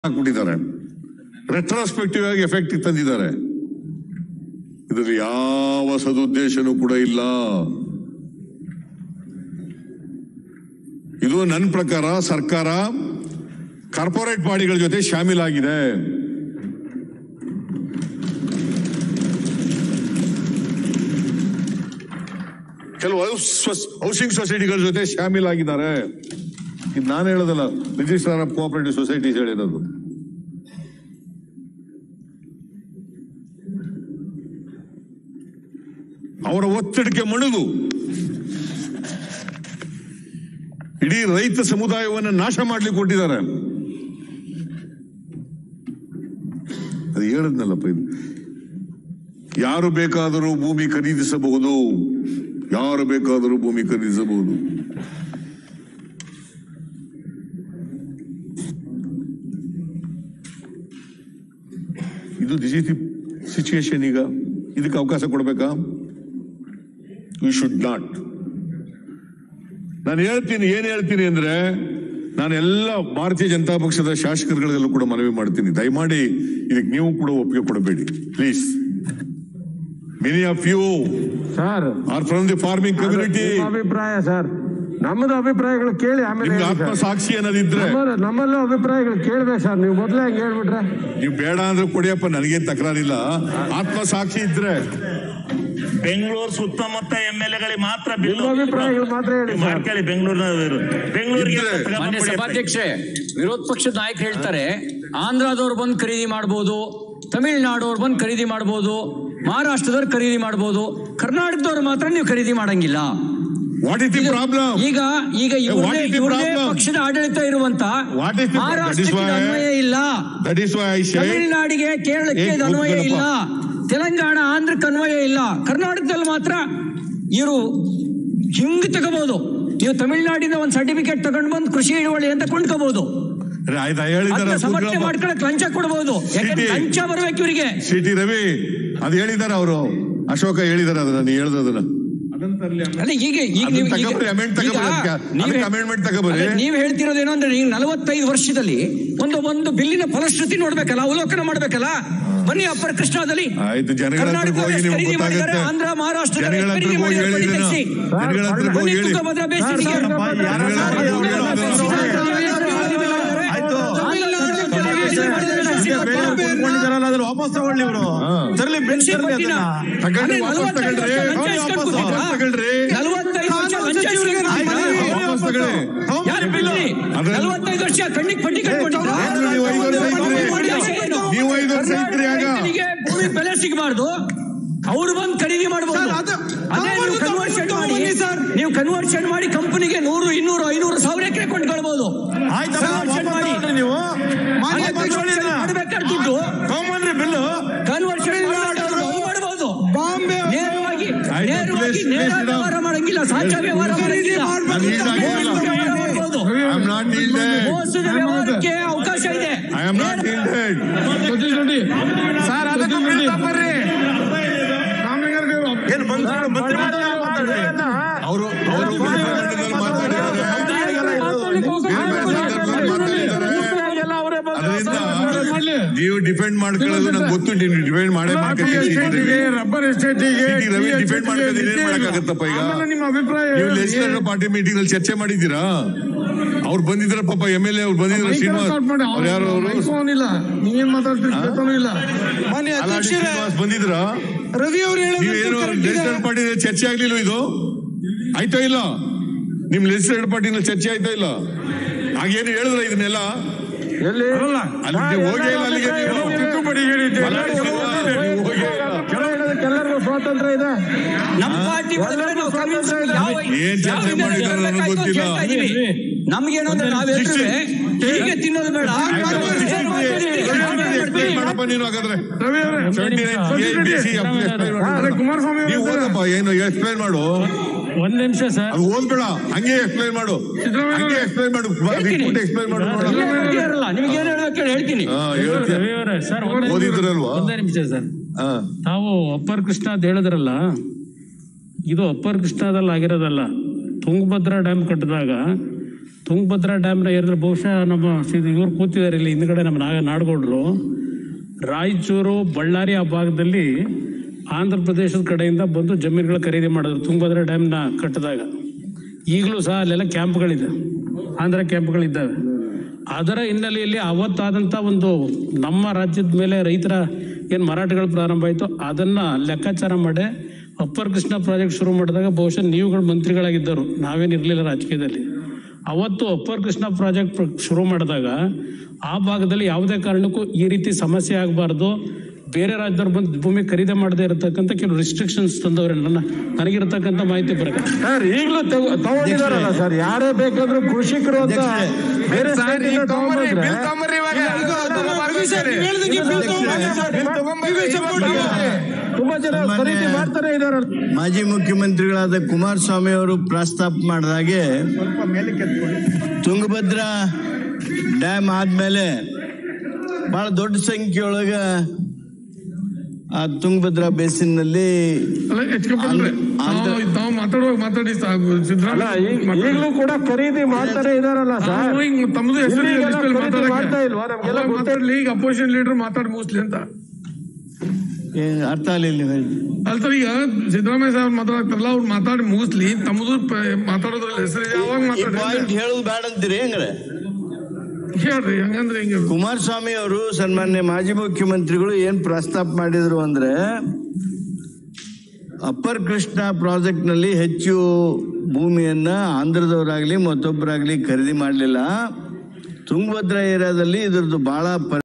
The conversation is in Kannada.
ಹಾಕ್ಬಿಟ್ಟಿದ್ದಾರೆ ರೆಟ್ರಾಸ್ಪೆಕ್ಟಿವ್ ಆಗಿ ಎಫೆಕ್ಟ್ ತಂದಿದ್ದಾರೆ ಇದರಲ್ಲಿ ಯಾವ ಸದುದ್ದೇಶನೂ ಕೂಡ ಇಲ್ಲ ಇದು ನನ್ನ ಪ್ರಕಾರ ಸರ್ಕಾರ ಕಾರ್ಪೊರೇಟ್ ಬಾಡಿಗಳ ಜೊತೆ ಶಾಮೀಲಾಗಿದೆ ಕೆಲವು ಹೌಸಿಂಗ್ ಸೊಸೈಟಿಗಳ ಜೊತೆ ಶಾಮೀಲಾಗಿದ್ದಾರೆ ಇದು ನಾನು ಹೇಳೋದಲ್ಲ ರಿಜಿಸ್ಟ್ರಾರ್ ಆಫ್ ಕೋಆಪರೇಟಿವ್ ಸೊಸೈಟೀಸ್ ಹೇಳಿರೋದು ಅವರ ಒತ್ತಡಕ್ಕೆ ಮಣಿದು ಇಡೀ ರೈತ ಸಮುದಾಯವನ್ನು ನಾಶ ಮಾಡ್ಲಿಕ್ಕೆ ಕೊಟ್ಟಿದ್ದಾರೆ ಅದು ಹೇಳದ್ನಲ್ಲಪ್ಪ ಇದು ಯಾರು ಬೇಕಾದರೂ ಭೂಮಿ ಖರೀದಿಸಬಹುದು ಯಾರು ಬೇಕಾದರೂ ಭೂಮಿ ಖರೀದಿಸಬಹುದು ಇದು ದಿಸ್ ಇಸ್ ದಿ ಸಿಚುಯೇಷನ್ ಈಗ ಇದಕ್ಕೆ ಅವಕಾಶ ಕೊಡ್ಬೇಕಾ ಯು ಶುಡ್ ನಾಟ್ ನಾನು ಹೇಳ್ತೀನಿ ಏನ್ ಹೇಳ್ತೀನಿ ಅಂದ್ರೆ ನಾನು ಎಲ್ಲ ಭಾರತೀಯ ಜನತಾ ಪಕ್ಷದ ಶಾಸಕರುಗಳಿಗೆಲ್ಲ ಕೂಡ ಮನವಿ ಮಾಡ್ತೀನಿ ದಯಮಾಡಿ ಇದಕ್ಕೆ ನೀವು ಕೂಡ ಒಪ್ಪಿಗೆ ಕೊಡಬೇಡಿ please many of you sir are from the farming community ನಿಮ್ಮ ಅಭಿಪ್ರಾಯ ಸರ್ ನಮ್ಮದು ಅಭಿಪ್ರಾಯಗಳು ಕೇಳಿ ಆಮೇಲೆ ನಿಮ್ಗೆ ಹೇಳಿ ಆತ್ಮ ಸರ್. ಸಾಕ್ಷಿ ಅನ್ನೋದಿದ್ರೆ ನಮ್ಮ- ನಮ್ಮಲ್ಲೂ ಅಭಿಪ್ರಾಯಗಳು ಕೇಳ್ಬೇಕು ಸರ್ ನೀವು ಮೊದಲೇ ಹಂಗೆ ಹೇಳ್ಬಿಟ್ರೆ ನೀವು ಬೇಡ ಅಂದ್ರೆ ಕೊಡಿಯಪ್ಪ ನನಗೇನ್ ತಕರಾರಿಲ್ಲ ಆತ್ಮ ಸಾಕ್ಷಿ ಇದ್ರೆ ಬೆಂಗಳೂರು ಸುತ್ತಮುತ್ತ ಎಂ ಎಲ್ ಎಗಳಿಗೆ ಮಾತ್ರ ನಿಮ್ಮ ಅಭಿಪ್ರಾಯಗಳು ಮಾತ್ರ ಹೇಳಿ ಸರ್. ಮಾಡ್ಕೊಳ್ಳಿ ಬೆಂಗಳೂರಿನ ಬೆಂಗಳೂರಿಗೆ ಇದ್ರೆ ತಗೊಂಡ್ ಮಾನ್ಯ ಕೊಡಿ ಅಷ್ಟೇ. ಸಭಾಧ್ಯಕ್ಷೆ ವಿರೋಧ ಪಕ್ಷದ ನಾಯಕರು ಹೇಳ್ತಾರೆ ಆಂಧ್ರದವ್ರು ಬಂದು ಖರೀದಿ ಮಾಡಬಹುದು ತಮಿಳುನಾಡವ್ರು ಬಂದು ಖರೀದಿ ಮಾಡಬಹುದು ಮಹಾರಾಷ್ಟ್ರದವ್ರು ಖರೀದಿ ಮಾಡಬಹುದು ಕರ್ನಾಟಕದವ್ರು ಮಾತ್ರ ನೀವು ಖರೀದಿ ಮಾಡಂಗಿಲ್ಲ ವಾಟ್ ಇಸ್ ದಿ ಇದು- ಪ್ರಾಬ್ಲಮ್ ಈಗ ಈಗ what ಇವ್ರದೇ is the ಇವ್ರದೇ problem? ಪಕ್ಷದ ಆಡಳಿತ ಇರುವಂತ What is the- ಮಹಾರಾಷ್ಟ್ರಕ್ಕೆ that is why- ಇದು ಅನ್ವಯ ಇಲ್ಲ that is why I say ತಮಿಳುನಾಡಿಗೆ ಕೇರಳಕ್ಕೆ ಏ, ಇದು ಅನ್ವಯ ಕೂತ್ಕೊಳ್ಳಪ್ಪ. ಇಲ್ಲ ತೆಲಂಗಾಣ ಆಂಧ್ರಕ್ಕೆ ಅನ್ವಯ ಇಲ್ಲ ಕರ್ನಾಟಕದಲ್ಲಿ ಮಾತ್ರ ಇವರು ಹಿಂಗ್ ತಗೋಬಹುದು ನೀವು ತಮಿಳುನಾಡಿನ ಒಂದು ಸರ್ಟಿಫಿಕೇಟ್ ತಗೊಂಡು ಬಂದು ಕೃಷಿ ಹಿಡುವಳಿ ಅಂತ ಕೊಂಡ್ಕೋಬಹುದು ಆಯ್ತಾ ಹೇಳಿದಾರೆ ಅದನ್ನ ಸಮರ್ಥನೆ ಮಾಡ್ಕೊಳಕ್ ಲಂಚ ಕೊಡಬಹುದು ಯಾಕಂದ್ರೆ ಸಿಟಿ. ಲಂಚ ಬರ್ಬೇಕು ಇವರಿಗೆ ಸಿಟಿ ರವಿ ಅದು ಹೇಳಿದಾರೆ ಅವರು ಅಶೋಕ ಹೇಳಿದಾರೆ ಅದನ್ನ ನೀ ಹೇಳ್ದದನ್ನ ಅಲ್ಲ ಈಗ ಈಗ ಅದನ್ನ ನೀವು ಈಗ- ತಗೊಬರ್ರಿ, amendment ಈಗ ತಗೊಬರ್ರಿ ಅದಕ್ಕೆ. ನೀವ್ ಅದಕ್ಕೆ ಹೇ- amendment ತಗೊಬರ್ರಿ. ಅಲ್ಲ, ನೀವ್ ಹೇಳ್ತಿರೋದೇನು ಅಂದ್ರೆ ಈಗ ನಲವತ್ತೈದು ವರ್ಷದಲ್ಲಿ ಒಂದು ಒಂದು ಬಿಲ್ಲಿನ ಫಲಶ್ರುತಿ ನೋಡ್ಬೇಕಲ್ಲ ಅವಲೋಕನ ಮಾಡ್ಬೇಕಲ್ಲ ಬನ್ನಿ ಅಪ್ಪರ ಕೃಷ್ಣದಲ್ಲಿ ಆಯ್ತು ಜನಗಳ ಹತ್ರಕ್ಕೆ ಕರ್ನಾಟಕ ಹೋಗಿ ನಿಮ್ಗೆ ಖರೀದಿ ಮಾಡಿದ್ದಾರೆ, ಗೊತ್ತಾಗುತ್ತೆ ಆಂಧ್ರ ಮಹಾರಾಷ್ಟ್ರ ಜನಗಳ ಖರೀದಿ ಹತ್ರಕ್ಕೆ ಹೋಗಿ ಮಾಡಿದ್ದಾರೆ, ಹೇಳಿ ಇದನ್ನ. ತಿಳಿಸಿ. ಜನಗಳ ಹತ್ರಕ್ಕೆ ಹೋಗಿ ಬನ್ನಿ ಹೇಳಿ ತುಂಗಭದ್ರಾ ಬೇಸಿಗೆ ಸರ್, ಸರ್, ಸರ್, ಜನಗಳ ಹತ್ರಕ್ಕೆ ಹೋಗಿ ಹೇಳಿ ಅದನ್ನ. ಕೊಂಡಿದ್ದಾರಲ್ಲ ಅದ್ರ ವಾಪಸ್ ತಗೊಳ್ಳಿ ಇವರು ತರಲಿ ಬೆಂಚ್ ತರಲಿ ಅದನ್ನ ತಗೊಳ್ಳಿ, ವಾಪಸ್ ತಗೊಳ್ರಿ. ವಾಪಸ್ ತಗೊಳ್ರಿ. ನಲವತ್ತೈದು ವರ್ಷ ಲಂಚ ವಾಪಸ್ ತಗೊಳ್ಳಿ. ಯಾರು ಬಿಲ್ಲಿ ಅದ್ರ- ನಲವತ್ತೈದು ವರ್ಷ ಕಣ್ಣಿಗೆ ಪಟ್ಟಿ ಕಟ್ಕೊಂಡಿದ್ರ ಏನು ನೀವು ಐದು ವರ್ಷ ಇದ್ರಿ? ನೀವು ಐದು ವರ್ಷ ಇದ್ರಿ ಆಗ ರೈತನಿಗೆ ಭೂಮಿ ಬೆಲೆ ಸಿಗಬಾರ್ದು ಅವ್ರು ಬಂದು ಖರೀದಿ ಮಾಡಬಹುದು ಸರ್, ಅದು- ಅದೇ ನೀವು ನಾವು ಕನ್ವರ್ಷನ್ ತಗೊಂಡು ಮಾಡಿ ಬನ್ನಿ ಸರ್. ನೀವು ಕನ್ವರ್ಷನ್ ಮಾಡಿ ಕಂಪನಿಗೆ ನೂರು ಇನ್ನೂರು ಐನೂರು ಸಾವಿರ ಎಕರೆ ಕೊಂಡ್ಕೊಳ್ಬಹುದು ಆಯ್ತಲ್ಲ ವಾಪಸ್ ತಗೊಳ್ರಿ ನೀವು ಮಾನ್ಯ ಅಧ್ಯಕ್ಷರೇ ಇದನ್ನ. ಮಾಡ್ಬೇಕಾದ್ರೆ ದುಡ್ಡು ತಗೊಂಬನ್ರಿ ಬಿಲ್ಲು ಕನ್ವರ್ಷನ್ ಮಾಡಬಹುದು ಬಾಂಬೆ ನೇರವಾಗಿ ಆಯ್ತು, ನೇರವಾಗಿ please, ನೇರ please, madam. ವ್ಯವಹಾರ ಮಾಡಂಗಿಲ್ಲ ಸಾಚಾ ವ್ಯವಹಾರ ಮಾಡಂಗಿಲ್ಲ ನಾನು ಈಗ ಆಗಿಲ್ಲ. ವ್ಯವಹಾರ ಮಾಡ್ಬೋದು. ಐ ಆಮ್ ನಾಟ್ ಟೀಲ್ಡೆಡ್ ಮೋಸದ ವ್ಯವಹಾರಕ್ಕೆ ಅವಕಾಶ ಇದೆ I am not tilted sir ಅದಕ್ಕೆ ಬಿಲ್ ತಗೊಂಬರ್ರಿ ಏನು ಮಂತ್ರಿ ಮಂತ್ರಿ ಮಾತಾಡ್ರಿ ಅವರು ಅವರು ಮಂತ್ರಿಮಂಡಲದಲ್ಲಿ ಮಾತಾಡಿದ್ದಾರೆ ಅದರಿಂದ ನೀವು ಡಿಪೆಂಡ್ ಮಾಡ್ಕೊಳ್ಳೋದು ನಂಗೆ ಗೊತ್ತು ನೀವು ಡಿಪೆಂಡ್ ಮಾಡೇ ಮಾಡ್ಕೊತೀರಿ ರಬ್ಬರ್ ಎಸ್ಟೇಟಿಗೆ ಸಿಟಿ ರವಿ ಡಿಪೆಂಡ್ ಮಾಡ್ಕೊಂಡು ಏನ್ ಮಾಡಕ್ಕಾಗತ್ತಪ್ಪ ಈಗ ಆಮೇಲೆ ನಿಮ್ಮ ಅಭಿಪ್ರಾಯ ನೀವು ಹೇಳಿ. ಲೆಜಿಸ್ಲೇಟಿವ್ ಪಾರ್ಟಿ ಮೀಟಿಂಗ್ ಅಲ್ಲಿ ಚರ್ಚೆ ಮಾಡಿದ್ದೀರಾ ಅವ್ರು ಬಂದಿದ್ರ ಪಾಪ ಎಂ ಎಲ್ ಎ ಅವ್ರು ಬಂದಿದ್ರ ಮೈಕ್ ಶ್ರೀನಿವಾಸ್ ರೆಕಾರ್ಡ್ ಮಾಡಿ ಅವ್ರು ಯಾರು ಅವರು ಮೈಕ್ರೋಫೋನ್ ಇಲ್ಲ ನೀವೇನ್ ಮಾತಾಡ್ತೀರಿ ಕೇಳ್ತಾನೂ ಇಲ್ಲ ಮಾನ್ಯ ಅಲ್ಲಾಡಿ ಅಧ್ಯಕ್ಷರೇ ಶ್ರೀನಿವಾಸ್ ಬಂದಿದ್ರ ರವಿ ಅವರು ನೀವು ಏನು ಲೆಜಿಸ್ಲೇಟಿವ್ ಪಾರ್ಟಿ ಚರ್ಚೆ ಆಗ್ಲಿಲ್ಲ ಇದು ಆಯ್ತಾ ಇಲ್ಲ ನಿಮ್ ಲೆಜಿಸ್ಲೇಟಿವ್ ಪಾರ್ಟಿನಲ್ಲಿ ಚರ್ಚೆ ಆಯ್ತಾ ಇಲ್ಲ ಹಾಗೇನು ಹೇಳಿದ್ರ ಇದನ್ನೆಲ್ಲ ಎಲ್ಲಿ ಅಲ್ಲಿ ನೀವು ಹೋಗೇ ಇಲ್ಲ ಅಲ್ಲಿಗೆ ನೀವು. ತಿದ್ದುಪಡಿ ಹೇಳಿದ್ದೆ. ಅಲ್ಲಾಡಿ ಶ್ರೀನಿವಾಸ್, ನೀವು ಹೋಗೇ ಇಲ್ಲ. ಕೆಲ ಹೇಳೋದಕ್ಕೆ ಎಲ್ಲರಿಗೂ ಸ್ವಾತಂತ್ರ್ಯ ಇದೆ ನಮ್ಮ ಪಾರ್ಟಿ ಒಳಗಡೆ ನಾವು convince ಯಾವ- ಏನ್ ಚರ್ಚೆ ಯಾವ ಮಾಡಿದಾರೋ ನನಗೆ ಬೇಕಾಯ್ತು ಅಂತ ಗೊತ್ತಿಲ್ಲ. ಹೇಳ್ತಾ ಇದೀವಿ. ನಮ್ಗೇನು ಅಂದ್ರೆ ನಾವೆಲ್ಲರೂ ಹೀಗೆ ತಿನ್ನೋದು ಬೇಡ Explain ಮಾಡಪ್ಪ ನೀನು ಹಾಗಾದ್ರೆ ರವಿ ಅವರೇ 79 A, B, C, explain ಮಾಡು. ಹಾ, ಅದೇ ಕುಮಾರಸ್ವಾಮಿ ನೀವು ಅವರು ಓದಪ್ಪ ಏನು ಎಕ್ಸ್ಪ್ಲೈನ್ ಮಾಡು ಒಂದ್ ನಿಮಿಷ ಸರ್ ಅದು ಓದ್ಬೇಡ ಹಂಗೆ ಎಕ್ಸ್ಪ್ಲೈನ್ ಮಾಡು ಹಂಗೆ ಎಕ್ಸ್ಪ್ಲೈನ್ ಮಾಡು ರಿಪೋರ್ಟ್ ಎಕ್ಸ್ಪ್ಲೈನ್ ಮಾಡು ನೋಡೋಣ. ಇರಲ್ಲ ನಿಮ್ಗೆ ಏನು ಹೇಳಬೇಕು ಹೇಳಿ ಹೇಳ್ತೀನಿ ಹಾ ಹೇಳ್ತೀನಿ ರವಿ ಅವರೇ ಸರ್ ಒಂದೇ ನಿಮಿಷ- ಓದಿದ್ರಲ್ವಾ ಒಂದೇ ನಿಮಿಷ ಸರ್ ಹಾ ತಾವು ಅಪ್ಪರ್ ಕೃಷ್ಣ ಅಂತ ಹೇಳಿದ್ರಲ್ಲ ಇದು ಅಪ್ಪರ್ ಕೃಷ್ಣದಲ್ಲಿ ಆಗಿರೋದಲ್ಲ ತುಂಗಭದ್ರಾ ಡ್ಯಾಮ್ ಕಟ್ಟಿದಾಗ ತುಂಗಭದ್ರಾ ಡ್ಯಾಮ್ನ ಏರಿದ್ರೆ ಬಹುಶಃ ನಮ್ಮ ಇವ್ರು ಕೂತಿದ್ದಾರೆ ಇಲ್ಲಿ ಹಿಂದ್ಗಡೆ ನಮ್ಮ ನಾಗ ನಾಡಗೌಡರು ರಾಯಚೂರು ಬಳ್ಳಾರಿ ಆ ಭಾಗದಲ್ಲಿ ಆಂಧ್ರ ಪ್ರದೇಶದ ಕಡೆಯಿಂದ ಬಂದು ಜಮೀನುಗಳ ಖರೀದಿ ಮಾಡಿದ್ರು ತುಂಗಭದ್ರಾ ಡ್ಯಾಮ್ನ ಕಟ್ಟಿದಾಗ ಈಗಲೂ ಸಹ ಅಲ್ಲೆಲ್ಲ ಕ್ಯಾಂಪ್ಗಳಿದೆ ಆಂಧ್ರ ಕ್ಯಾಂಪ್ಗಳಿದ್ದಾವೆ ಅದರ ಹಿನ್ನೆಲೆಯಲ್ಲಿ ಅವತ್ತಾದಂಥ ಒಂದು ನಮ್ಮ ರಾಜ್ಯದ ಮೇಲೆ ರೈತರ ಏನು ಮಾರಾಟಗಳು ಪ್ರಾರಂಭ ಆಯಿತು ಅದನ್ನು ಲೆಕ್ಕಾಚಾರ ಮಾಡಿ ಅಪ್ಪರ್ ಕೃಷ್ಣ ಪ್ರಾಜೆಕ್ಟ್ ಶುರು ಮಾಡಿದಾಗ ಬಹುಶಃ ನೀವುಗಳು ಮಂತ್ರಿಗಳಾಗಿದ್ದರು ನಾವೇನು ಇರಲಿಲ್ಲ ರಾಜಕೀಯದಲ್ಲಿ ಅವತ್ತು ಅಪ್ಪರ್ ಕೃಷ್ಣ ಪ್ರಾಜೆಕ್ಟ್ ಪ್ರ- ಶುರು ಮಾಡಿದಾಗ ಆ ಭಾಗದಲ್ಲಿ ಯಾವುದೇ ಕಾರಣಕ್ಕೂ ಈ ರೀತಿ ಸಮಸ್ಯೆ ಆಗಬಾರ್ದು ಬೇರೆ ರಾಜ್ಯದವ್ರು ಬಂದು ಭೂಮಿ ಖರೀದಿ ಮಾಡದೇ ಇರತಕ್ಕಂಥ ಕೆಲವು ರಿಸ್ಟ್ರಿಕ್ಷನ್ಸ್ ತಂದವ್ರೆ ನನ್ನ ನನಗಿರತಕ್ಕಂಥ ಮಾಹಿತಿ ಪ್ರಕಾರ ಸರ್ ಈಗಲೂ ತಗೊಂಡಿದಾರಲ್ಲ ಸರ್ ಯಾರೇ ಬೇಕಾದ್ರೂ ಕೃಷಿಕರು ಅಂತ ಬೇರೆ state ಇಂದ ತಗೊಂಡ್ಬಂದ್ರೆ ತುಂಬಾ ಜನ ಖರೀದಿ ಮಾಡ್ತಾನೆ ಇದಾರಲ್ಲ ಮಾಜಿ ಮುಖ್ಯಮಂತ್ರಿಗಳಾದ ಕುಮಾರಸ್ವಾಮಿ ಅವರು ಪ್ರಸ್ತಾಪ ಮಾಡಿದಾಗೆ ತುಂಗಭದ್ರಾ ಡ್ಯಾಮ್ ಆದ್ಮೇಲೆ ಬಹಳ ದೊಡ್ಡ ಸಂಖ್ಯೆಯೊಳಗ ಆ ತುಂಗಭದ್ರಾ ಬೇಸಿನ್ನಲ್ಲಿ ಆಂಧ್ರ- ತಾವು ಮಾತಾಡುವಾಗ ಮಾತಾಡಿ ಸಾಕು ಅಲ್ಲ ಸಿದ್ದರಾಮಯ್ಯ ಈಗ- ಈಗಲೂ ಕೂಡ ಖರೀದಿ ಮಾಡ್ತಾನೆ ಇದಾರಲ್ಲ ಸರ್ ನಾವು ಹಿಂಗ್ ತಮ್ಮದು ಹೆಸರು ಇಲ್ಲಿಗೆಲ್ಲ list ಅಲ್ಲಿ ಖರೀದಿ ಮಾತಾಡಕ್ಕೆ. ಮಾಡ್ತಾ ಇಲ್ವಾ ನಮ್ಗೆಲ್ಲ ಅವಾಗ ಗೊತ್ತೇ ಮಾತಾಡ್ಲಿ ಈಗ ಅಪೋಸಿಷನ್ ಲೀಡರ್ ಮಾತಾಡಿ ಮುಗಿಸ್ಲಿ ಅಂತ ಏನ್ ಅರ್ಥ ಆಗಲಿಲ್ಲ ನೀವು ಹೇಳಿ ಅಲ್ತಾರೆ ಈಗ ಸಿದ್ದರಾಮಯ್ಯ ಸಾಹೇಬ್ ಮಾತಾಡ್ತಾರಲ್ಲ ಅವ್ರು ಮಾತಾಡಿ ಮುಗಿಸ್ಲಿ ತಮ್ಮದು ಪ- ಮಾತಾಡೋದ್ರಲ್ಲಿ ಹೆಸರು ಯಾವಾಗ ಈ ಮಾತಾಡಿ ಪಾಯಿಂಟ್ ಹೇಳೋದು ಬೇಡ ಅಂತೀರಿ ಹೆಂಗ್ರೆ ಹೇಳ್ರಿ ಹಂಗಂದ್ರೆ ಹೆಂಗೆ ಕುಮಾರಸ್ವಾಮಿ ಅವರು ಸನ್ಮಾನ್ಯ ಮಾಜಿ ಮುಖ್ಯಮಂತ್ರಿಗಳು ಏನ್ ಪ್ರಸ್ತಾಪ ಮಾಡಿದ್ರು ಅಂದ್ರೆ ಅಪ್ಪರ್ ಕೃಷ್ಣ ಪ್ರಾಜೆಕ್ಟ್ ನಲ್ಲಿ ಹೆಚ್ಚು ಭೂಮಿಯನ್ನ ಆಂಧ್ರದವರಾಗ್ಲಿ ಮತ್ತೊಬ್ಬರಾಗ್ಲಿ ಖರೀದಿ ಮಾಡಲಿಲ್ಲ ತುಂಗಭದ್ರಾ ಏರಿಯಾದಲ್ಲಿ ಇದ್ರದ್ದು ಬಹಳ